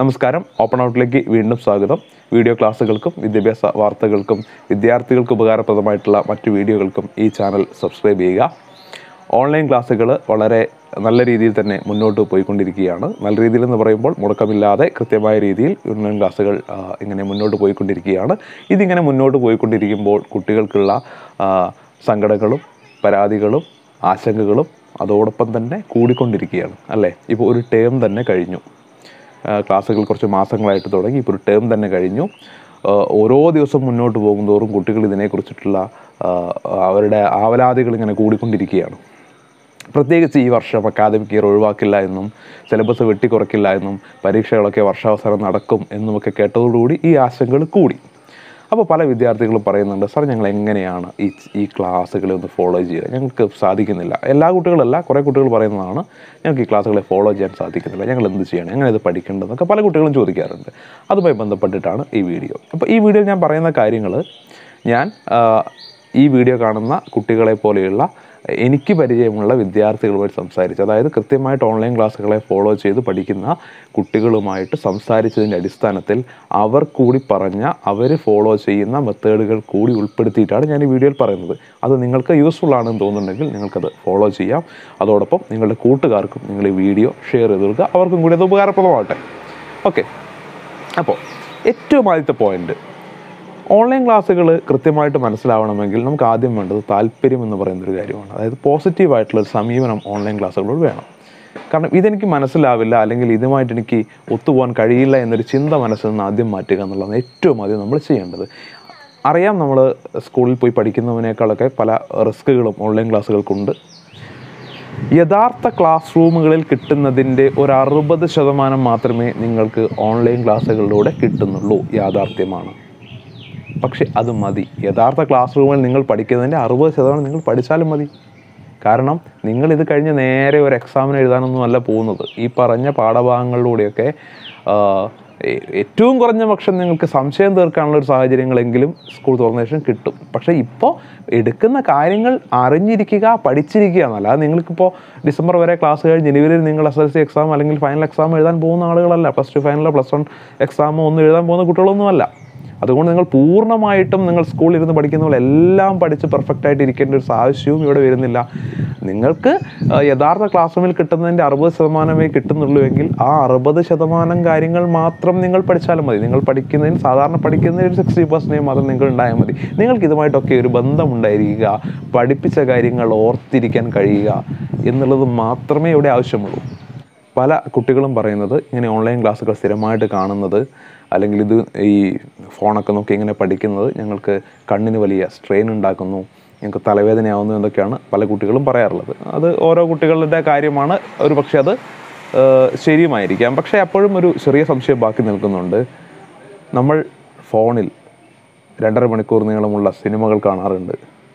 നമസ്കാരം ഓപ്പൺ ഔട്ടിലേക്ക് വീണ്ടും സ്വാഗതം വീഡിയോ ക്ലാസ്സുകൾക്കും വിദ്യാഭ്യാസ വാർത്തകൾക്കും വിദ്യാർത്ഥികൾക്ക് ഉപകാരപ്രദമായിട്ടുള്ള മറ്റു വീഡിയോകൾക്കും ഈ ചാനൽ സബ്സ്ക്രൈബ് ചെയ്യുക ഓൺലൈൻ ക്ലാസ്സുകൾ വളരെ നല്ല രീതിയിൽ തന്നെ മുന്നോട്ട് പോയിക്കൊണ്ടിരിക്കുകയാണ് നല്ല രീതിയിൽ എന്ന് പറയുമ്പോൾ മുടക്കമില്ലാതെ കൃത്യമായ രീതിയിൽ ഓൺലൈൻ ക്ലാസ്സുകൾ ആ, ഇങ്ങനെ മുന്നോട്ട് പോയിക്കൊണ്ടിരിക്കുകയാണ് ഇതിങ്ങനെ മുന്നോട്ട് പോയിക്കൊണ്ടിരിക്കുമ്പോൾ കുട്ടികൾക്കുള്ള ആ, സങ്കടങ്ങളും പരാതികളും ആശങ്കകളും അതോടൊപ്പം തന്നെ കൂടിക്കൊണ്ടിരിക്കുകയാണ് അല്ലേ ഇപ്പോൾ ഒരു ടേം തന്നെ കഴിഞ്ഞു ആ, ക്ലാസ്സുകൾ കുറച്ച് മാസങ്ങളായിട്ട് തുടങ്ങി ഇപ്പോൾ ഒരു ടേം തന്നെ കഴിഞ്ഞു ആ, ഓരോ ദിവസം മുന്നോട്ട് പോകുന്തോറും കുട്ടികൾ ഇതിനെക്കുറിച്ചിട്ടുള്ള ആ, അവരുടെ ആവലാതികൾ ഇങ്ങനെ കൂടിക്കൊണ്ടിരിക്കുകയാണ് പ്രത്യേകിച്ച് ഈ വർഷം അക്കാദമിക് ഇയർ ഒഴിവാക്കില്ല എന്നും സിലബസ് വെട്ടിക്കുറയ്ക്കില്ല എന്നും പരീക്ഷകളൊക്കെ വർഷാവസാനം നടക്കും എന്നുമൊക്കെ കേട്ടതോടുകൂടി ഈ ആശങ്കകൾ കൂടി അപ്പോൾ പല വിദ്യാർത്ഥികളും പറയുന്നുണ്ട് സാർ ഞങ്ങൾ എങ്ങനെയാണ് ഈ ഈ ക്ലാസ്സുകളെ ഒന്ന് ഫോളോ ചെയ്യുക ഞങ്ങൾക്ക് സാധിക്കുന്നില്ല എല്ലാ കുട്ടികളല്ല കുറേ കുട്ടികൾ പറയുന്നതാണ് ഞങ്ങൾക്ക് ഈ ക്ലാസ്സുകളെ ഫോളോ ചെയ്യാൻ സാധിക്കുന്നില്ല ഞങ്ങൾ എന്ത് ചെയ്യണം എങ്ങനെ ഇത് പഠിക്കേണ്ടതെന്നൊക്കെ പല കുട്ടികളും ചോദിക്കാറുണ്ട് അതുമായി ബന്ധപ്പെട്ടിട്ടാണ് ഈ വീഡിയോ അപ്പോൾ ഈ വീഡിയോയിൽ ഞാൻ പറയുന്ന കാര്യങ്ങൾ ഞാൻ ആ, ഈ വീഡിയോ കാണുന്ന കുട്ടികളെ പോലെയുള്ള എനിക്ക് പരിചയമുള്ള വിദ്യാർത്ഥികളുമായിട്ട് സംസാരിച്ചു അതായത് കൃത്യമായിട്ട് ഓൺലൈൻ ക്ലാസ്സുകളെ ഫോളോ ചെയ്ത് പഠിക്കുന്ന കുട്ടികളുമായിട്ട് സംസാരിച്ചതിൻ്റെ അടിസ്ഥാനത്തിൽ അവർ കൂടി പറഞ്ഞ അവർ ഫോളോ ചെയ്യുന്ന മെത്തേഡുകൾ കൂടി ഉൾപ്പെടുത്തിയിട്ടാണ് ഞാൻ ഈ വീഡിയോയിൽ പറയുന്നത് അത് നിങ്ങൾക്ക് യൂസ്ഫുൾ ആണെന്ന് തോന്നുന്നുണ്ടെങ്കിൽ നിങ്ങൾക്കത് ഫോളോ ചെയ്യാം അതോടൊപ്പം നിങ്ങളുടെ കൂട്ടുകാർക്കും നിങ്ങൾ ഈ വീഡിയോ ഷെയർ ചെയ്ത് കൊടുക്കുക അവർക്കും കൂടി അത് ഉപകാരപ്രദമാവട്ടെ ഓക്കെ അപ്പോൾ ഏറ്റവും ആദ്യത്തെ പോയിന്റ് ഓൺലൈൻ ക്ലാസ്സുകൾ കൃത്യമായിട്ട് മനസ്സിലാവണമെങ്കിൽ നമുക്ക് ആദ്യം വേണ്ടത് താല്പര്യം എന്ന് പറയുന്ന ഒരു കാര്യമാണ് അതായത് പോസിറ്റീവായിട്ടുള്ള ഒരു സമീപനം ഓൺലൈൻ ക്ലാസ്സുകളോട് വേണം കാരണം ഇതെനിക്ക് മനസ്സിലാവില്ല അല്ലെങ്കിൽ ഇതുമായിട്ട് എനിക്ക് ഒത്തുപോകാൻ കഴിയില്ല എന്നൊരു ചിന്ത മനസ്സിൽ നിന്ന് ആദ്യം മാറ്റുക എന്നുള്ളതാണ് ഏറ്റവും ആദ്യം നമ്മൾ ചെയ്യേണ്ടത് അറിയാം നമ്മൾ സ്കൂളിൽ പോയി പഠിക്കുന്നതിനേക്കാളൊക്കെ പല റിസ്ക്കുകളും ഓൺലൈൻ ക്ലാസ്സുകൾക്കുണ്ട് യഥാർത്ഥ ക്ലാസ് റൂമുകളിൽ കിട്ടുന്നതിൻ്റെ ഒരു അറുപത് ശതമാനം മാത്രമേ നിങ്ങൾക്ക് ഓൺലൈൻ ക്ലാസ്സുകളിലൂടെ കിട്ടുന്നുള്ളൂ യാഥാർത്ഥ്യമാണ് പക്ഷെ അത് മതി യഥാർത്ഥ ക്ലാസ് റൂമിൽ നിങ്ങൾ പഠിക്കുന്നതിൻ്റെ അറുപത് ശതമാനം നിങ്ങൾ പഠിച്ചാലും മതി കാരണം നിങ്ങൾ ഇത് കഴിഞ്ഞ് നേരെ ഒരു എക്സാമിന് എഴുതാനൊന്നും അല്ല പോകുന്നത് ഈ പറഞ്ഞ പാഠഭാഗങ്ങളിലൂടെയൊക്കെ ആ, ഏ- ഏറ്റവും കുറഞ്ഞ പക്ഷം നിങ്ങൾക്ക് സംശയം തീർക്കാനുള്ള ഒരു സാഹചര്യങ്ങളെങ്കിലും സ്കൂൾ തുറന്ന ശേഷം കിട്ടും പക്ഷേ ഇപ്പോൾ എടുക്കുന്ന കാര്യങ്ങൾ അറിഞ്ഞിരിക്കുക പഠിച്ചിരിക്കുക എന്നല്ല അത് നിങ്ങൾക്കിപ്പോൾ ഡിസംബർ വരെ ക്ലാസ് കഴിഞ്ഞ് ജനുവരിയിൽ നിങ്ങൾ എസ് എൽ സി എക്സാം അല്ലെങ്കിൽ ഫൈനൽ എക്സാം എഴുതാൻ പോകുന്ന ആളുകളല്ല പ്ലസ് ടു ഫൈനലോ പ്ലസ് വൺ എക്സാമോ ഒന്നും എഴുതാൻ പോകുന്ന കുട്ടികളൊന്നുമല്ല അതുകൊണ്ട് നിങ്ങൾ പൂർണ്ണമായിട്ടും നിങ്ങൾ സ്കൂളിൽ ഇരുന്ന് പഠിക്കുന്ന പോലെ എല്ലാം പഠിച്ച് പെർഫെക്റ്റ് ആയിട്ട് ഇരിക്കേണ്ട ഒരു ആവശ്യവും ഇവിടെ വരുന്നില്ല നിങ്ങൾക്ക് ആ, യഥാർത്ഥ ക്ലാസ് റൂമിൽ കിട്ടുന്നതിൻ്റെ അറുപത് ശതമാനമേ കിട്ടുന്നുള്ളൂ എങ്കിൽ ആ അറുപത് ശതമാനം കാര്യങ്ങൾ മാത്രം നിങ്ങൾ പഠിച്ചാലും മതി നിങ്ങൾ പഠിക്കുന്നതിന് സാധാരണ പഠിക്കുന്നതിന് ഒരു സിക്സ്റ്റി പെർസെൻറ്റേജ് മാത്രം നിങ്ങൾ ഉണ്ടായാൽ മതി നിങ്ങൾക്ക് ഇതുമായിട്ടൊക്കെ ഒരു ബന്ധമുണ്ടായിരിക്കുക പഠിപ്പിച്ച കാര്യങ്ങൾ ഓർത്തിരിക്കാൻ കഴിയുക എന്നുള്ളത് മാത്രമേ ഇവിടെ ആവശ്യമുള്ളൂ പല കുട്ടികളും പറയുന്നത് ഇങ്ങനെ ഓൺലൈൻ ക്ലാസ്സുകൾ സ്ഥിരമായിട്ട് കാണുന്നത് അല്ലെങ്കിൽ ഇത് ഈ ഫോണൊക്കെ നോക്കി ഇങ്ങനെ പഠിക്കുന്നത് ഞങ്ങൾക്ക് കണ്ണിന് വലിയ സ്ട്രെയിൻ ഉണ്ടാക്കുന്നു ഞങ്ങൾക്ക് തലവേദനയാവുന്നു എന്നൊക്കെയാണ് പല കുട്ടികളും പറയാറുള്ളത് അത് ഓരോ കുട്ടികളുടെ കാര്യമാണ് ഒരു പക്ഷേ അത് ഏഹ്, ശരിയുമായിരിക്കാം പക്ഷേ അപ്പോഴും ഒരു ചെറിയ സംശയം ബാക്കി നിൽക്കുന്നുണ്ട് നമ്മൾ ഫോണിൽ രണ്ടര മണിക്കൂർ നീളമുള്ള സിനിമകൾ കാണാറുണ്ട്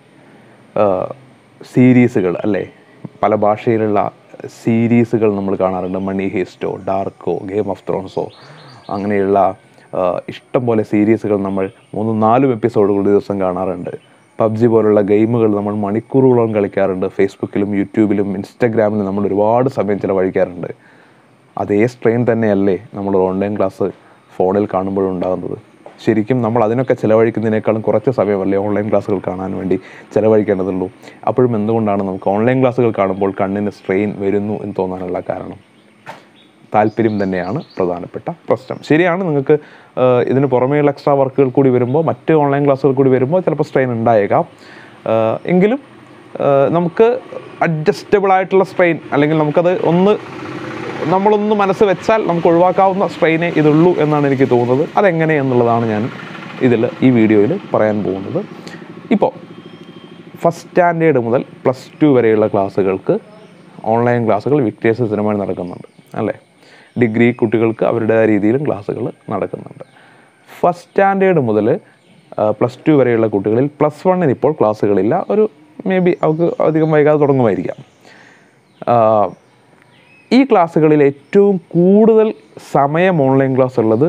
സീരീസുകൾ അല്ലേ പല ഭാഷയിലുള്ള സീരീസുകൾ നമ്മൾ കാണാറുണ്ട് മണി ഹേസ്റ്റോ ഡാർക്കോ ഗെയിം ഓഫ് ത്രോൺസോ അങ്ങനെയുള്ള ആ, ഇഷ്ടം പോലെ സീരീസുകൾ നമ്മൾ മൂന്നും നാലും എപ്പിസോഡുകൾ ഒരു ദിവസം കാണാറുണ്ട് പബ്ജി പോലുള്ള ഗെയിമുകൾ നമ്മൾ മണിക്കൂറുകളോളം കളിക്കാറുണ്ട് ഫേസ്ബുക്കിലും യൂട്യൂബിലും ഇൻസ്റ്റഗ്രാമിലും നമ്മൾ ഒരുപാട് സമയം ചിലവഴിക്കാറുണ്ട് അതേ സ്ട്രെയിൻ തന്നെയല്ലേ നമ്മൾ ഓൺലൈൻ ക്ലാസ് ഫോണിൽ കാണുമ്പോഴും ഉണ്ടാകുന്നത് ശരിക്കും നമ്മൾ അതിനൊക്കെ ചിലവഴിക്കുന്നതിനേക്കാളും കുറച്ച് സമയമല്ലേ ഓൺലൈൻ ക്ലാസ്സുകൾ കാണാൻ വേണ്ടി ചിലവഴിക്കേണ്ടതുള്ളൂ അപ്പോഴും എന്തുകൊണ്ടാണ് നമുക്ക് ഓൺലൈൻ ക്ലാസ്സുകൾ കാണുമ്പോൾ കണ്ണിന് സ്ട്രെയിൻ വരുന്നു എന്ന് തോന്നാനുള്ള കാരണം താല്പര്യം തന്നെയാണ് പ്രധാനപ്പെട്ട പ്രശ്നം ശരിയാണ് നിങ്ങൾക്ക് ആ, ഇതിന് പുറമേയുള്ള എക്സ്ട്രാ വർക്കുകൾ കൂടി വരുമ്പോൾ മറ്റ് ഓൺലൈൻ ക്ലാസ്സുകൾ കൂടി വരുമ്പോൾ ചിലപ്പോൾ സ്ട്രെയിൻ ഉണ്ടായേക്കാം ആ, എങ്കിലും ആ, നമുക്ക് അഡ്ജസ്റ്റബിൾ ആയിട്ടുള്ള സ്ട്രെയിൻ അല്ലെങ്കിൽ നമുക്കത് ഒന്ന് നമ്മളൊന്ന് മനസ്സ് വെച്ചാൽ നമുക്ക് ഒഴിവാക്കാവുന്ന സ്ട്രെയിനേ ഇതുള്ളൂ എന്നാണ് എനിക്ക് തോന്നുന്നത് അതെങ്ങനെ എന്നുള്ളതാണ് ഞാൻ ഇതിൽ ഈ വീഡിയോയിൽ പറയാൻ പോകുന്നത് ഇപ്പോൾ ഫസ്റ്റ് സ്റ്റാൻഡേർഡ് മുതൽ പ്ലസ് ടു വരെയുള്ള ക്ലാസ്സുകൾക്ക് ഓൺലൈൻ ക്ലാസ്സുകൾ വിക്ടേഴ്സ് സ്ഥിരമായി നടക്കുന്നുണ്ട് അല്ലേ ഡിഗ്രി കുട്ടികൾക്ക് അവരുടേതായ രീതിയിലും ക്ലാസ്സുകൾ നടക്കുന്നുണ്ട് ഫസ്റ്റ് സ്റ്റാൻഡേർഡ് മുതൽ പ്ലസ് ടു വരെയുള്ള കുട്ടികളിൽ പ്ലസ് വണ്ണിന് ഇപ്പോൾ ക്ലാസ്സുകളില്ല ഒരു മേ ബി അവർക്ക് അധികം വൈകാതെ തുടങ്ങുമായിരിക്കാം ആ, ഈ ക്ലാസ്സുകളിൽ ഏറ്റവും കൂടുതൽ സമയം ഓൺലൈൻ ക്ലാസ് ഉള്ളത്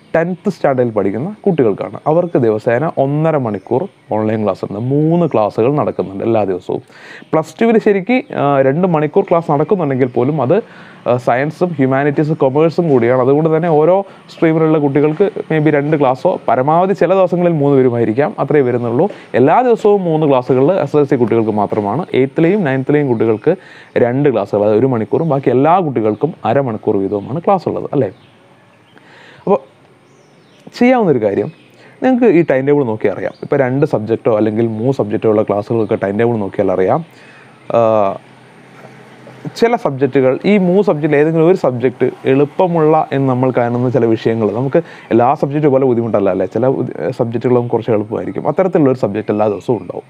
ടെൻത്ത് സ്റ്റാൻഡേർഡിൽ പഠിക്കുന്ന കുട്ടികൾക്കാണ് അവർക്ക് ദിവസേന ഒന്നര മണിക്കൂർ ഓൺലൈൻ ക്ലാസ് ഉണ്ട് മൂന്ന് ക്ലാസ്സുകൾ നടക്കുന്നുണ്ട് എല്ലാ ദിവസവും പ്ലസ് ടുവിൽ ശരിക്ക് ആ, രണ്ട് മണിക്കൂർ ക്ലാസ് നടക്കുന്നുണ്ടെങ്കിൽ പോലും അത് ആ, സയൻസും ഹ്യൂമാനിറ്റീസും കൊമേഴ്സും കൂടിയാണ് അതുകൊണ്ട് തന്നെ ഓരോ സ്ട്രീമിലുള്ള കുട്ടികൾക്ക് മേ ബി രണ്ട് ക്ലാസ്സോ പരമാവധി ചില ദിവസങ്ങളിൽ മൂന്ന് പേരുമായിരിക്കാം അത്രേ വരുന്നുള്ളൂ എല്ലാ ദിവസവും മൂന്ന് ക്ലാസ്സുകളിൽ എസ് എൽ സി കുട്ടികൾക്ക് മാത്രമാണ് എയ്ത്തിലെയും നയൻത്തിലെയും കുട്ടികൾക്ക് രണ്ട് ക്ലാസ്സുകൾ അതായത് ഒരു മണിക്കൂറും ബാക്കി എല്ലാ കുട്ടികൾക്കും അരമണിക്കൂർ വീതവുമാണ് ക്ലാസ് ഉള്ളത് അല്ലേ അപ്പോൾ ചെയ്യാവുന്ന ഒരു കാര്യം നിങ്ങൾക്ക് ഈ ടൈം ടേബിൾ നോക്കി അറിയാം ഇപ്പോൾ രണ്ട് സബ്ജക്റ്റോ അല്ലെങ്കിൽ മൂന്ന് സബ്ജക്റ്റോ ഉള്ള ക്ലാസ്സുകളൊക്കെ ടൈം ടേബിൾ നോക്കിയാൽ അറിയാം ആ, ചില സബ്ജക്റ്റുകൾ ഈ മൂന്ന് സബ്ജക്റ്റിൽ ഏതെങ്കിലും ഒരു സബ്ജക്റ്റ് എളുപ്പമുള്ള എന്ന് നമ്മൾ കാണുന്ന ചില വിഷയങ്ങൾ നമുക്ക് എല്ലാ സബ്ജക്റ്റും പോലെ ബുദ്ധിമുട്ടല്ല അല്ലേ ചില സബ്ജക്റ്റുകളും കുറച്ച് എളുപ്പമായിരിക്കും അത്തരത്തിലുള്ള ഒരു സബ്ജക്റ്റ് എല്ലാ ദിവസവും ഉണ്ടാവും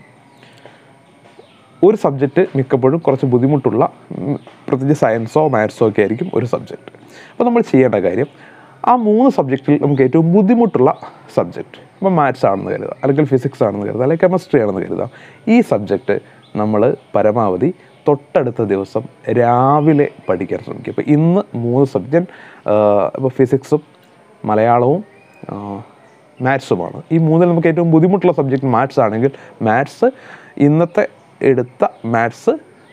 ഒരു സബ്ജക്റ്റ് മിക്കപ്പോഴും കുറച്ച് ബുദ്ധിമുട്ടുള്ള ഉം, പ്രത്യേകിച്ച് സയൻസോ മാത്സോ ഒക്കെ ആയിരിക്കും ഒരു സബ്ജക്റ്റ് അപ്പോൾ നമ്മൾ ചെയ്യേണ്ട കാര്യം ആ മൂന്ന് സബ്ജക്റ്റിൽ നമുക്ക് ഏറ്റവും ബുദ്ധിമുട്ടുള്ള സബ്ജക്റ്റ് ഇപ്പോൾ മാത്സ് ആണെന്ന് കരുതാം അല്ലെങ്കിൽ ഫിസിക്സ് ആണെന്ന് കരുതാം അല്ലെങ്കിൽ കെമിസ്ട്രി ആണെന്ന് കരുതാം ഈ സബ്ജക്റ്റ് നമ്മൾ പരമാവധി തൊട്ടടുത്ത ദിവസം രാവിലെ പഠിക്കാൻ ശ്രമിക്കുക ഇപ്പോൾ ഇന്ന് മൂന്ന് സബ്ജക്റ്റ് ഇപ്പോൾ ഫിസിക്സും മലയാളവും മാത്സുമാണ് ഈ മൂന്നിൽ നമുക്ക് ഏറ്റവും ബുദ്ധിമുട്ടുള്ള സബ്ജക്റ്റ് മാത്സ് ആണെങ്കിൽ മാത്സ് ഇന്നത്തെ എടുത്ത മാത്സ്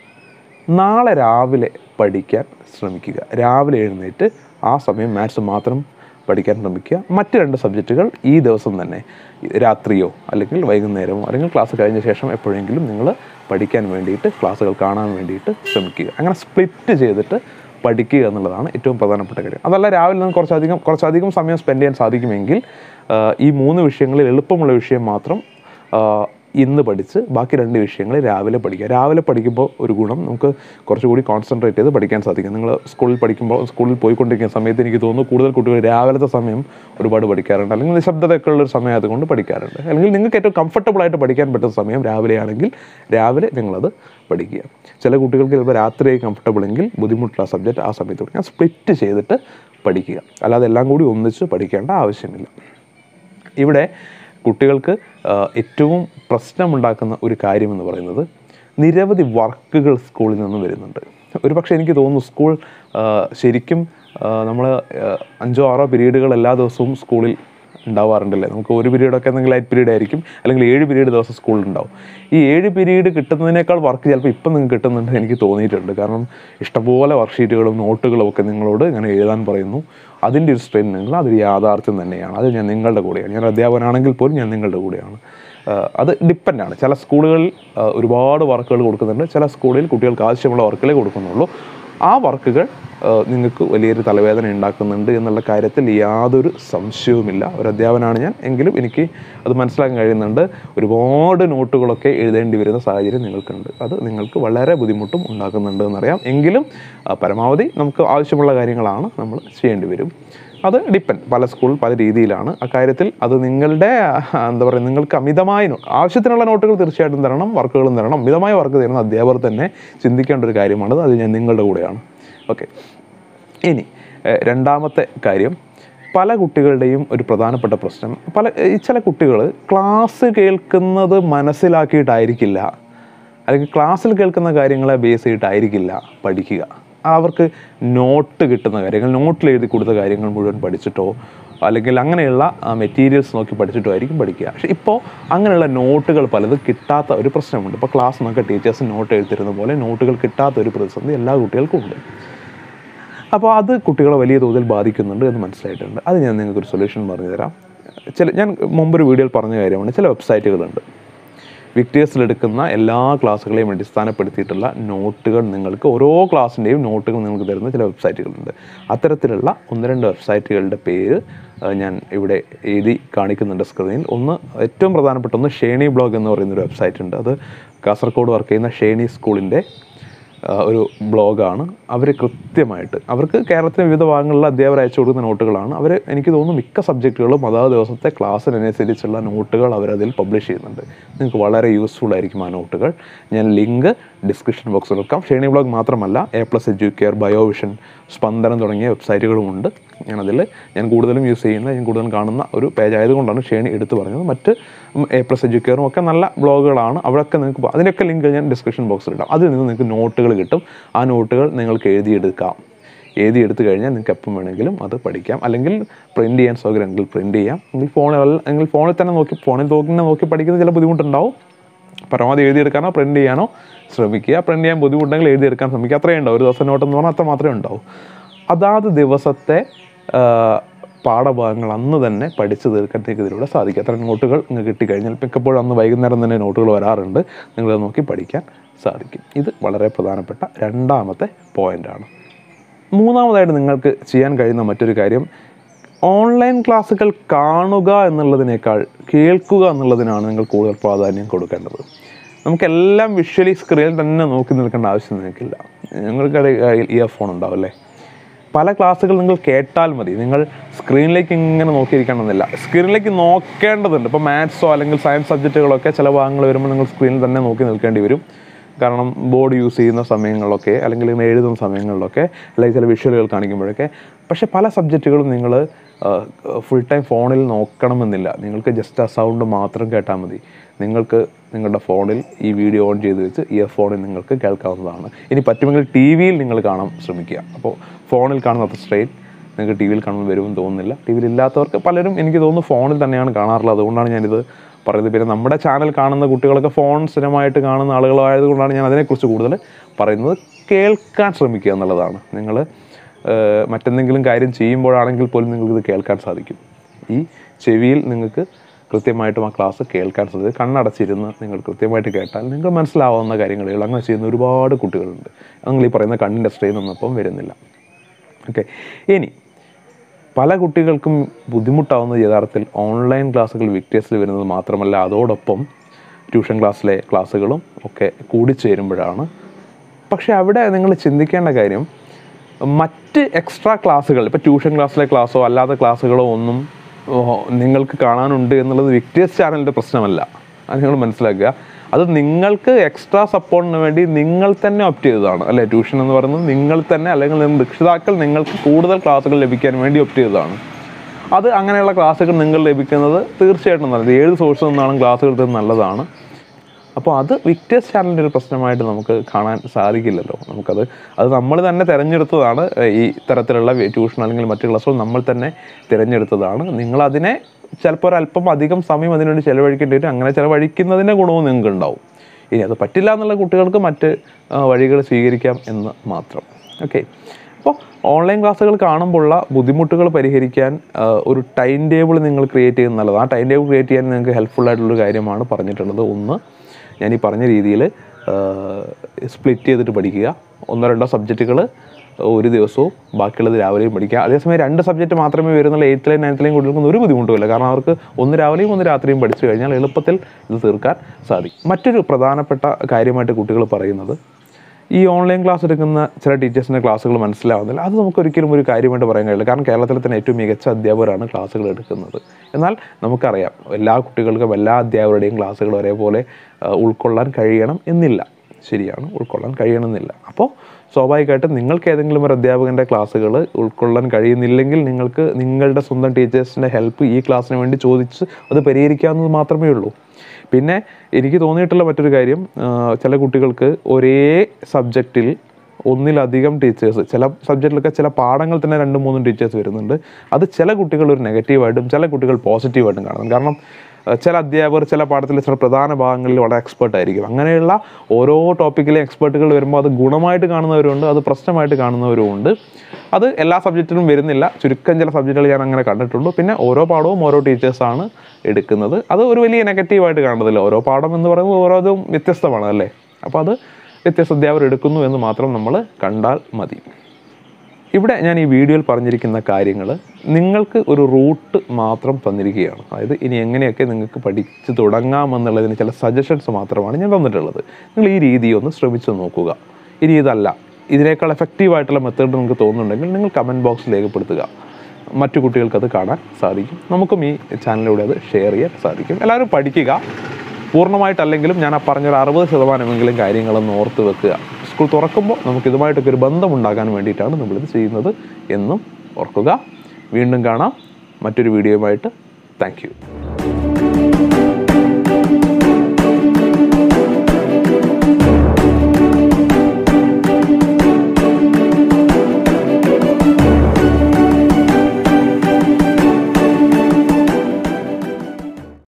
നാളെ രാവിലെ പഠിക്കാൻ ശ്രമിക്കുക രാവിലെ എഴുന്നേറ്റ് ആ സമയം മാത്സ് മാത്രം പഠിക്കാൻ ശ്രമിക്കുക മറ്റ് രണ്ട് സബ്ജക്റ്റുകൾ ഈ ദിവസം തന്നെ രാത്രിയോ അല്ലെങ്കിൽ വൈകുന്നേരമോ അല്ലെങ്കിൽ ക്ലാസ് കഴിഞ്ഞ ശേഷം എപ്പോഴെങ്കിലും നിങ്ങൾ പഠിക്കാൻ വേണ്ടിയിട്ട് ക്ലാസ്സുകൾ കാണാൻ വേണ്ടിയിട്ട് ശ്രമിക്കുക അങ്ങനെ സ്പ്ലിറ്റ് ചെയ്തിട്ട് പഠിക്കുക എന്നുള്ളതാണ് ഏറ്റവും പ്രധാനപ്പെട്ട കാര്യം അതല്ല രാവിലെ നിന്ന് കുറച്ചധികം കുറച്ചധികം സമയം സ്പെൻഡ് ചെയ്യാൻ സാധിക്കുമെങ്കിൽ ആ, ഈ മൂന്ന് വിഷയങ്ങളിൽ എളുപ്പമുള്ള വിഷയം മാത്രം ആ, ഇന്ന് പഠിച്ച് ബാക്കി രണ്ട് വിഷയങ്ങൾ രാവിലെ പഠിക്കുക രാവിലെ പഠിക്കുമ്പോൾ ഒരു ഗുണം നമുക്ക് കുറച്ചുകൂടി കോൺസെൻട്രേറ്റ് ചെയ്ത് പഠിക്കാൻ സാധിക്കും നിങ്ങൾ സ്കൂളിൽ പഠിക്കുമ്പോൾ സ്കൂളിൽ പോയിക്കൊണ്ടിരിക്കുന്ന സമയത്ത് എനിക്ക് തോന്നുന്നു കൂടുതൽ കുട്ടികൾ രാവിലത്തെ സമയം ഒരുപാട് പഠിക്കാറുണ്ട് അല്ലെങ്കിൽ നിശബ്ദതയൊക്കെ ഉള്ളൊരു സമയം അതുകൊണ്ട് പഠിക്കാറുണ്ട് അല്ലെങ്കിൽ നിങ്ങൾക്ക് ഏറ്റവും കംഫർട്ടബിൾ ആയിട്ട് പഠിക്കാൻ പറ്റുന്ന സമയം രാവിലെയാണെങ്കിൽ രാവിലെ നിങ്ങളത് പഠിക്കുക ചില കുട്ടികൾക്ക് ചിലപ്പോൾ രാത്രി കംഫർട്ടബിൾ എങ്കിൽ ബുദ്ധിമുട്ടുള്ള സബ്ജക്റ്റ് ആ സമയത്ത് പഠിക്കാം സ്പ്ലിറ്റ് ചെയ്തിട്ട് പഠിക്കുക അല്ലാതെ എല്ലാം കൂടി ഒന്നിച്ച് പഠിക്കേണ്ട ആവശ്യമില്ല ഇവിടെ കുട്ടികൾക്ക് ആ, ഏറ്റവും പ്രശ്നമുണ്ടാക്കുന്ന ഒരു കാര്യമെന്ന് പറയുന്നത് നിരവധി വർക്കുകൾ സ്കൂളിൽ നിന്ന് വരുന്നുണ്ട് ഒരുപക്ഷെ എനിക്ക് തോന്നുന്നു സ്കൂൾ ആ, ശരിക്കും നമ്മൾ അഞ്ചോ ആറോ പീരീഡുകൾ എല്ലാ ദിവസവും സ്കൂളിൽ ഉണ്ടാവാറുണ്ടല്ലേ നമുക്ക് ഒരു പീരീഡൊക്കെ എന്തെങ്കിലും ലൈറ്റ് പീരീഡ് ആയിരിക്കും അല്ലെങ്കിൽ ഏഴ് പീരീഡ് ദിവസം സ്കൂളിൽ ഉണ്ടാവും ഈ ഏഴ് പീരീഡ് കിട്ടുന്നതിനേക്കാൾ വർക്ക് ചിലപ്പോൾ ഇപ്പം നിങ്ങൾക്ക് കിട്ടുന്നുണ്ട് എനിക്ക് തോന്നിയിട്ടുണ്ട് കാരണം ഇഷ്ടംപോലെ വർക്ക്ഷീറ്റുകളും നോട്ടുകളും ഒക്കെ നിങ്ങളോട് ഇങ്ങനെ എഴുതാൻ പറയുന്നു അതിൻ്റെ ഒരു സ്ട്രെയിൻ നിങ്ങൾ അതൊരു യാഥാർത്ഥ്യം തന്നെയാണ് അത് ഞാൻ നിങ്ങളുടെ കൂടെയാണ് ഞാൻ അധ്യാപകനാണെങ്കിൽ പോലും ഞാൻ നിങ്ങളുടെ കൂടെയാണ് ആഹ് അത് ഡിപ്പെൻഡാണ് ചില സ്കൂളുകളിൽ ആഹ് ഒരുപാട് വർക്കുകൾ കൊടുക്കുന്നുണ്ട് ചില സ്കൂളിൽ കുട്ടികൾക്ക് ആവശ്യമുള്ള വർക്കുകളെ കൊടുക്കുന്നുള്ളൂ ആ വർക്കുകൾ ആഹ് നിങ്ങൾക്ക് വലിയൊരു തലവേദന ഉണ്ടാക്കുന്നുണ്ട് എന്നുള്ള കാര്യത്തിൽ യാതൊരു സംശയവുമില്ല ഒരു അധ്യാപനാണ് ഞാൻ എങ്കിലും എനിക്ക് അത് മനസ്സിലാക്കാൻ കഴിയുന്നുണ്ട് ഒരുപാട് നോട്ടുകളൊക്കെ എഴുതേണ്ടി വരുന്ന സാഹചര്യം നിങ്ങൾക്കുണ്ട് അത് നിങ്ങൾക്ക് വളരെ ബുദ്ധിമുട്ടും ഉണ്ടാക്കുന്നുണ്ട് എന്നറിയാം എങ്കിലും ആ, പരമാവധി നമുക്ക് ആവശ്യമുള്ള കാര്യങ്ങളാണ് നമ്മൾ ചെയ്യേണ്ടി വരും അത് ഡിപ്പെൻഡ് പല സ്കൂൾ പല രീതിയിലാണ് അക്കാര്യത്തിൽ അത് നിങ്ങളുടെ ആ, എന്താ പറയുക നിങ്ങൾക്ക് അമിതമായ നോ- ആവശ്യത്തിനുള്ള നോട്ടുകൾ തീർച്ചയായിട്ടും തരണം വർക്കുകളും തരണം അമിതമായ വർക്ക് തരുന്ന അധ്യാപകർ തന്നെ ചിന്തിക്കേണ്ട ഒരു കാര്യമാണത് അത് ഞാൻ നിങ്ങളുടെ കൂടെയാണ് ഓക്കെ ഇനി ഏഹ്, രണ്ടാമത്തെ കാര്യം പല കുട്ടികളുടെയും ഒരു പ്രധാനപ്പെട്ട പ്രശ്നം പല ഈ ചില കുട്ടികൾ ക്ലാസ് കേൾക്കുന്നത് മനസ്സിലാക്കിയിട്ടായിരിക്കില്ല അല്ലെങ്കിൽ ക്ലാസ്സിൽ കേൾക്കുന്ന കാര്യങ്ങളെ ബേസ് ചെയ്തിട്ടായിരിക്കില്ല പഠിക്കുക അവർക്ക് നോട്ട് കിട്ടുന്ന കാര്യങ്ങൾ നോട്ടിൽ എഴുതി കൊടുത്ത കാര്യങ്ങൾ മുഴുവൻ പഠിച്ചിട്ടോ അല്ലെങ്കിൽ അങ്ങനെയുള്ള മെറ്റീരിയൽസ് നോക്കി പഠിച്ചിട്ടോ ആയിരിക്കും പഠിക്കുക പക്ഷേ ഇപ്പോൾ അങ്ങനെയുള്ള നോട്ടുകൾ പലതും കിട്ടാത്ത ഒരു പ്രശ്നമുണ്ട് ഇപ്പോൾ ക്ലാസ് നോക്കി ടീച്ചേഴ്സ് നോട്ട് എഴുതിരുന്ന പോലെ നോട്ടുകൾ കിട്ടാത്ത ഒരു പ്രതിസന്ധി എല്ലാ കുട്ടികൾക്കും ഉണ്ട് അപ്പോൾ അത് കുട്ടികളെ വലിയ തോതിൽ ബാധിക്കുന്നുണ്ട് എന്ന് മനസ്സിലായിട്ടുണ്ട് അത് ഞാൻ നിങ്ങൾക്ക് ഒരു സൊല്യൂഷൻ പറഞ്ഞു തരാം ചില ഞാൻ മുമ്പൊരു വീഡിയോയിൽ പറഞ്ഞ കാര്യമാണ് ചില വെബ്സൈറ്റുകളുണ്ട് വിക്ടേഴ്സിലെടുക്കുന്ന എല്ലാ ക്ലാസ്സുകളെയും അടിസ്ഥാനപ്പെടുത്തിയിട്ടുള്ള നോട്ടുകൾ നിങ്ങൾക്ക് ഓരോ ക്ലാസ്സിൻ്റെയും നോട്ടുകൾ നിങ്ങൾക്ക് തരുന്ന ചില വെബ്സൈറ്റുകളുണ്ട് അത്തരത്തിലുള്ള ഒന്ന് രണ്ട് വെബ്സൈറ്റുകളുടെ പേര് ആ, ഞാൻ ഇവിടെ എഴുതി കാണിക്കുന്നുണ്ട് സ്ക്രീനിൽ ഒന്ന് ഏറ്റവും പ്രധാനപ്പെട്ട ഒന്ന് ഷേണി ബ്ലോഗ് എന്ന് പറയുന്ന ഒരു വെബ്സൈറ്റ് ഉണ്ട് അത് കാസർഗോഡ് വർക്ക് ചെയ്യുന്ന ഷേണി സ്കൂളിൻ്റെ ആ, ഒരു ബ്ലോഗാണ് അവർ കൃത്യമായിട്ട് അവർക്ക് കേരളത്തിലെ വിവിധ ഭാഗങ്ങളിലെ അധ്യാപകർ അയച്ചു കൊടുക്കുന്ന നോട്ടുകളാണ് അവർ എനിക്ക് തോന്നുന്നു മിക്ക സബ്ജക്റ്റുകളും അതാത് ദിവസത്തെ ക്ലാസ്സിനനുസരിച്ചുള്ള നോട്ടുകൾ അവരതിൽ പബ്ലിഷ് ചെയ്യുന്നുണ്ട് നിങ്ങൾക്ക് വളരെ യൂസ്ഫുൾ ആയിരിക്കും ആ നോട്ടുകൾ ഞാൻ ലിങ്ക് ഡിസ്ക്രിപ്ഷൻ ബോക്സിൽ വെക്കാം ഷേണി ബ്ലോഗ് മാത്രമല്ല A plus Educare Biovision Spandanam തുടങ്ങിയ വെബ്സൈറ്റുകളുമുണ്ട് ഞാനതിൽ ഞാൻ കൂടുതലും യൂസ് ചെയ്യുന്ന ഞാൻ കൂടുതലും കാണുന്ന ഒരു പേജ് ആയതുകൊണ്ടാണ് ഷേണി എടുത്തു പറഞ്ഞത് മറ്റ് എ പ്ലസ് എഡ്യൂക്കെയറും ഒക്കെ നല്ല ബ്ലോഗുകളാണ് അവിടെയൊക്കെ നിങ്ങൾക്ക് പോ- അതിൻ്റെയൊക്കെ ലിങ്ക് ഞാൻ ഡിസ്ക്രിപ്ഷൻ ബോക്സിൽ ഇടാം അതിൽ നിന്ന് നിങ്ങൾക്ക് നോട്ടുകൾ കിട്ടും ആ നോട്ടുകൾ നിങ്ങൾക്ക് എഴുതിയെടുക്കാം എഴുതി എടുത്തു കഴിഞ്ഞാൽ നിങ്ങൾക്ക് എപ്പം വേണമെങ്കിലും അത് പഠിക്കാം അല്ലെങ്കിൽ പ്രിൻറ്റ് ചെയ്യാൻ സൗകര്യം ഉണ്ടെങ്കിൽ പ്രിൻറ്റ് ചെയ്യാം അല്ലെങ്കിൽ ഫോണിൽ അല്ലെങ്കിൽ ഫോണിൽ തന്നെ നോക്കി ഫോണിൽ തന്നെ നോക്കി പഠിക്കുന്നത് ചില ബുദ്ധിമുട്ടുണ്ടാവും പരമാവധി എഴുതിയെടുക്കാനോ പ്രിൻറ്റ് ചെയ്യാനോ ശ്രമിക്കുക പ്രിൻറ്റ് ചെയ്യാൻ ബുദ്ധിമുട്ടുണ്ടെങ്കിൽ എഴുതിയെടുക്കാൻ ശ്രമിക്കുക അത്രയേ ഉണ്ടാവും ഒരു ദിവസം നോട്ട് എന്ന് പറഞ്ഞാൽ അത്ര മാത്രമേ ഉണ്ടാവൂ അതാത് ദിവസത്തെ ആ, പാഠഭാഗങ്ങൾ അന്ന് തന്നെ പഠിച്ചു തീർക്കാൻ നിങ്ങൾക്ക് ഇതിലൂടെ സാധിക്കും അത്ര നോട്ടുകൾ നിങ്ങൾക്ക് കിട്ടിക്കഴിഞ്ഞാൽ മിക്കപ്പോഴും അന്ന് വൈകുന്നേരം തന്നെ നോട്ടുകൾ വരാറുണ്ട് നിങ്ങളത് നോക്കി പഠിക്കാൻ സാധിക്കും ഇത് വളരെ പ്രധാനപ്പെട്ട രണ്ടാമത്തെ പോയിൻ്റാണ് മൂന്നാമതായിട്ട് നിങ്ങൾക്ക് ചെയ്യാൻ കഴിയുന്ന മറ്റൊരു കാര്യം ഓൺലൈൻ ക്ലാസ്സുകൾ കാണുക എന്നുള്ളതിനേക്കാൾ കേൾക്കുക എന്നുള്ളതിനാണ് നിങ്ങൾ കൂടുതൽ പ്രാധാന്യം കൊടുക്കേണ്ടത് നമുക്കെല്ലാം വിഷ്വലി സ്ക്രീനിൽ തന്നെ നോക്കി നിൽക്കേണ്ട ആവശ്യം നിങ്ങൾക്കില്ല നിങ്ങൾക്ക് കയ്യിൽ ഇയർഫോൺ ഉണ്ടാവും അല്ലേ പല ക്ലാസ്സുകൾ നിങ്ങൾ കേട്ടാൽ മതി നിങ്ങൾ സ്ക്രീനിലേക്ക് ഇങ്ങനെ നോക്കിയിരിക്കണമെന്നില്ല സ്ക്രീനിലേക്ക് നോക്കേണ്ടതുണ്ട് ഇപ്പോൾ മാത്സോ അല്ലെങ്കിൽ സയൻസ് സബ്ജക്റ്റുകളൊക്കെ ചില ഭാഗങ്ങൾ വരുമ്പോൾ നിങ്ങൾ സ്ക്രീനിൽ തന്നെ നോക്കി നിൽക്കേണ്ടി വരും കാരണം ബോർഡ് യൂസ് ചെയ്യുന്ന സമയങ്ങളിലൊക്കെ അല്ലെങ്കിൽ ഇങ്ങനെ എഴുതുന്ന സമയങ്ങളിലൊക്കെ അല്ലെങ്കിൽ ചില വിഷ്വലുകൾ കാണിക്കുമ്പോഴൊക്കെ പക്ഷേ പല സബ്ജക്റ്റുകളും നിങ്ങൾ ഫുൾ ടൈം ഫോണിൽ നോക്കണമെന്നില്ല നിങ്ങൾക്ക് ജസ്റ്റ് ആ സൗണ്ട് മാത്രം കേട്ടാൽ മതി നിങ്ങൾക്ക് നിങ്ങളുടെ ഫോണിൽ ഈ വീഡിയോ ഓൺ ചെയ്ത് വെച്ച് ഇയർ ഫോണിൽ നിങ്ങൾക്ക് കേൾക്കാവുന്നതാണ് ഇനി പറ്റുമെങ്കിൽ ടി വിയിൽ നിങ്ങൾ കാണാൻ ശ്രമിക്കുക അപ്പോൾ ഫോണിൽ കാണുന്ന അത്ര സ്ട്രെയിൻ നിങ്ങൾക്ക് ടി വിയിൽ കാണുമ്പോൾ വരുമെന്ന് തോന്നുന്നില്ല ടി വിയിൽ ഇല്ലാത്തവർക്ക് പലരും എനിക്ക് തോന്നുന്നു ഫോണിൽ തന്നെയാണ് കാണാറുള്ളത് അതുകൊണ്ടാണ് ഞാനിത് പറയുന്നത് പിന്നെ നമ്മുടെ ചാനൽ കാണുന്ന കുട്ടികളൊക്കെ ഫോൺ സ്ഥിരമായിട്ട് കാണുന്ന ആളുകളായതുകൊണ്ടാണ് ഞാൻ അതിനെക്കുറിച്ച് കൂടുതൽ പറയുന്നത് കേൾക്കാൻ ശ്രമിക്കുക എന്നുള്ളതാണ് നിങ്ങൾ മറ്റെന്തെങ്കിലും കാര്യം ചെയ്യുമ്പോഴാണെങ്കിൽ പോലും നിങ്ങൾക്ക് ഇത് കേൾക്കാൻ സാധിക്കും ഈ ചെവിയിൽ നിങ്ങൾക്ക് കൃത്യമായിട്ടും ആ ക്ലാസ് കേൾക്കാൻ സാധിക്കും കണ്ണടച്ചിരുന്ന് നിങ്ങൾ കൃത്യമായിട്ട് കേട്ടാൽ നിങ്ങൾക്ക് മനസ്സിലാവുന്ന കാര്യങ്ങളേ ഉള്ളൂ അങ്ങനെ ചെയ്യുന്ന ഒരുപാട് കുട്ടികളുണ്ട് നിങ്ങൾ ഈ പറയുന്ന കണ്ണിൻ്റെ സ്ട്രെയിൻ ഒന്നും ഇപ്പം വരുന്നില്ല ഓക്കെ ഇനി പല കുട്ടികൾക്കും ബുദ്ധിമുട്ടാവുന്നത് യഥാർത്ഥത്തിൽ ഓൺലൈൻ ക്ലാസ്സുകൾ വിക്ടേഴ്സിൽ വരുന്നത് മാത്രമല്ല അതോടൊപ്പം ട്യൂഷൻ ക്ലാസ്സിലെ ക്ലാസ്സുകളും ഒക്കെ കൂടിച്ചേരുമ്പോഴാണ് പക്ഷേ അവിടെ നിങ്ങൾ ചിന്തിക്കേണ്ട കാര്യം മറ്റ് എക്സ്ട്രാ ക്ലാസ്സുകൾ ഇപ്പോൾ ട്യൂഷൻ ക്ലാസ്സിലെ ക്ലാസ്സോ അല്ലാത്ത ക്ലാസ്സുകളോ ഒന്നും ഓ, നിങ്ങൾക്ക് കാണാനുണ്ട് എന്നുള്ളത് വിക്ടേഴ്സ് ചാനലിൻ്റെ പ്രശ്നമല്ല അത് നിങ്ങൾ മനസ്സിലാക്കുക അത് നിങ്ങൾക്ക് എക്സ്ട്രാ സപ്പോർട്ടിന് വേണ്ടി നിങ്ങൾ തന്നെ ഒപ്റ്റ് ചെയ്തതാണ് അല്ലേ ട്യൂഷൻ എന്ന് പറയുന്നത് നിങ്ങൾ തന്നെ അല്ലെങ്കിൽ നിങ്ങൾ രക്ഷിതാക്കൾ നിങ്ങൾക്ക് കൂടുതൽ ക്ലാസ്സുകൾ ലഭിക്കാൻ വേണ്ടി ഒപ്റ്റ് ചെയ്തതാണ് അത് അങ്ങനെയുള്ള ക്ലാസ്സുകൾ നിങ്ങൾ ലഭിക്കുന്നത് തീർച്ചയായിട്ടും നല്ലത് ഏത് സോഴ്സിൽ നിന്നാണ് ക്ലാസ്സുകൾ തരുന്നത് നല്ലതാണ് അപ്പോൾ അത് വിക്ടേഴ്സ് ചാനലിൻ്റെ ഒരു പ്രശ്നമായിട്ട് നമുക്ക് കാണാൻ സാധിക്കില്ലല്ലോ നമുക്കത് അത് നമ്മൾ തന്നെ തിരഞ്ഞെടുത്തതാണ് ഏഹ് ഈ തരത്തിലുള്ള ട്യൂഷൻ അല്ലെങ്കിൽ മറ്റു ക്ലാസ്സുകൾ നമ്മൾ തന്നെ തിരഞ്ഞെടുത്തതാണ് നിങ്ങളതിനെ ചിലപ്പോൾ ഒരല്പം അധികം സമയം അതിനുവേണ്ടി ചിലവഴിക്കേണ്ടി വരും അങ്ങനെ ചിലവഴിക്കുന്നതിൻ്റെ ഗുണവും നിങ്ങൾക്ക് ഉണ്ടാവും ഇനി അത് പറ്റില്ല എന്നുള്ള കുട്ടികൾക്ക് മറ്റ് ആ, വഴികൾ സ്വീകരിക്കാം എന്ന് മാത്രം ഓക്കെ അപ്പോൾ ഓൺലൈൻ ക്ലാസ്സുകൾ കാണുമ്പോഴുള്ള ബുദ്ധിമുട്ടുകൾ പരിഹരിക്കാൻ ആ, ഒരു ടൈം ടേബിൾ നിങ്ങൾ ക്രിയേറ്റ് ചെയ്യുന്നത് നല്ലത് ആ ടൈം ടേബിൾ ക്രിയേറ്റ് ചെയ്യാൻ നിങ്ങൾക്ക് ഹെൽപ്ഫുൾ ആയിട്ടുള്ളൊരു കാര്യമാണ് പറഞ്ഞിട്ടുള്ളത് ഒന്ന് ഞാൻ ഈ പറഞ്ഞ രീതിയിൽ സ്പ്ലിറ്റ് ചെയ്തിട്ട് പഠിക്കുക ഒന്നോ രണ്ടോ സബ്ജക്റ്റുകൾ ഒരു ദിവസവും ബാക്കിയുള്ളത് രാവിലെയും പഠിക്കുക അതേസമയം രണ്ട് സബ്ജക്റ്റ് മാത്രമേ വരുന്നുള്ള എയ്ത്തിലെയും നയൻത്തിലെയും കുട്ടികൾക്കൊന്നും ഒരു ബുദ്ധിമുട്ടുമില്ല കാരണം അവർക്ക് ഒന്ന് രാവിലെയും ഒന്ന് രാത്രിയും പഠിച്ചു കഴിഞ്ഞാൽ എളുപ്പത്തിൽ ഇത് തീർക്കാൻ സാധിക്കും മറ്റൊരു പ്രധാനപ്പെട്ട കാര്യമായിട്ട് കുട്ടികൾ പറയുന്നത് ഈ ഓൺലൈൻ ക്ലാസ് എടുക്കുന്ന ചില ടീച്ചേഴ്സിൻ്റെ ക്ലാസ്സുകൾ മനസ്സിലാവുന്നില്ല അത് നമുക്ക് ഒരിക്കലും ഒരു കാര്യമായിട്ട് പറയാൻ കഴിയില്ല കാരണം കേരളത്തിലെ തന്നെ ഏറ്റവും മികച്ച അധ്യാപകരാണ് ക്ലാസ്സുകൾ എടുക്കുന്നത് എന്നാൽ നമുക്കറിയാം എല്ലാ കുട്ടികൾക്കും എല്ലാ അധ്യാപകരുടെയും ക്ലാസ്സുകൾ ഒരേപോലെ ആ, ഉൾക്കൊള്ളാൻ കഴിയണം എന്നില്ല ശരിയാണ് ഉൾക്കൊള്ളാൻ കഴിയണമെന്നില്ല അപ്പോൾ സ്വാഭാവികമായിട്ടും നിങ്ങൾക്ക് ഏതെങ്കിലും ഒരു അധ്യാപകൻ്റെ ക്ലാസ്സുകൾ ഉൾക്കൊള്ളാൻ കഴിയുന്നില്ലെങ്കിൽ നിങ്ങൾക്ക് നിങ്ങളുടെ സ്വന്തം ടീച്ചേഴ്സിൻ്റെ ഹെൽപ്പ് ഈ ക്ലാസ്സിന് വേണ്ടി ചോദിച്ച് അത് പരിഹരിക്കാവുന്നത് മാത്രമേ ഉള്ളൂ പിന്നെ എനിക്ക് തോന്നിയിട്ടുള്ള മറ്റൊരു കാര്യം ആ, ചില കുട്ടികൾക്ക് ഒരേ സബ്ജക്റ്റിൽ ഒന്നിലധികം ടീച്ചേഴ്സ് ചില സബ്ജക്റ്റിലൊക്കെ ചില പാഠങ്ങൾ തന്നെ രണ്ടും മൂന്നും ടീച്ചേഴ്സ് വരുന്നുണ്ട് അത് ചില കുട്ടികൾ ഒരു നെഗറ്റീവായിട്ടും ചില കുട്ടികൾ പോസിറ്റീവായിട്ടും കാണുന്നു കാരണം അഹ് ചില അധ്യാപകർ ചില പാഠത്തിലെ ചില പ്രധാന ഭാഗങ്ങളിൽ വളരെ എക്സ്പേർട്ട് ആയിരിക്കും അങ്ങനെയുള്ള ഓരോ ടോപ്പിക്കിലെ എക്സ്പേർട്ടുകൾ വരുമ്പോൾ അത് ഗുണമായിട്ട് കാണുന്നവരുണ്ട് അത് പ്രശ്നമായിട്ട് കാണുന്നവരുമുണ്ട് അത് എല്ലാ സബ്ജക്റ്റിലും വരുന്നില്ല ചുരുക്കം ചില സബ്ജക്റ്റുകൾ ഞാൻ അങ്ങനെ കണ്ടിട്ടുള്ളൂ പിന്നെ ഓരോ പാഠവും ഓരോ ടീച്ചേഴ്സാണ് എടുക്കുന്നത് അത് ഒരു വലിയ നെഗറ്റീവായിട്ട് കാണുന്നില്ല ഓരോ പാഠം എന്ന് പറയുമ്പോൾ ഓരോതും വ്യത്യസ്തമാണ് അല്ലേ അപ്പോൾ അത് വ്യത്യസ്ത അധ്യാപകർ എടുക്കുന്നു എന്ന് മാത്രം നമ്മൾ കണ്ടാൽ മതി ഇവിടെ ഞാൻ ഈ വീഡിയോയിൽ പറഞ്ഞിരിക്കുന്ന കാര്യങ്ങൾ നിങ്ങൾക്ക് ഒരു റൂട്ട് മാത്രം തന്നിരിക്കുകയാണ് അതായത് ഇനി എങ്ങനെയൊക്കെ നിങ്ങൾക്ക് പഠിച്ച് തുടങ്ങാമെന്നുള്ളതിന് ചില സജഷൻസ് മാത്രമാണ് ഞാൻ തന്നിട്ടുള്ളത് നിങ്ങൾ ഈ രീതി ഒന്ന് ശ്രമിച്ചു നോക്കുക ഇനി ഇതല്ല ഇതിനേക്കാൾ എഫക്റ്റീവായിട്ടുള്ള മെത്തേഡ് നിങ്ങൾക്ക് തോന്നുന്നുണ്ടെങ്കിൽ നിങ്ങൾ കമൻറ്റ് ബോക്സിൽ രേഖപ്പെടുത്തുക മറ്റു കുട്ടികൾക്ക് അത് കാണാൻ സാധിക്കും നമുക്കും ഈ ചാനലിലൂടെ അത് ഷെയർ ചെയ്യാൻ സാധിക്കും എല്ലാവരും പഠിക്കുക പൂർണ്ണമായിട്ടല്ലെങ്കിലും ഞാൻ ആ പറഞ്ഞൊരു അറുപത് ശതമാനമെങ്കിലും കാര്യങ്ങളൊന്ന് ഓർത്ത് വെക്കുക സ്കൂൾ തുറക്കുമ്പോൾ നമുക്ക് ഇതുമായിട്ടൊക്കെ ഒരു ബന്ധം ഉണ്ടാക്കാൻ വേണ്ടിയിട്ടാണ് നമ്മളിത് ചെയ്യുന്നത് എന്നും ഓർക്കുക വീണ്ടും കാണാം മറ്റൊരു വീഡിയോയുമായിട്ട് താങ്ക് യു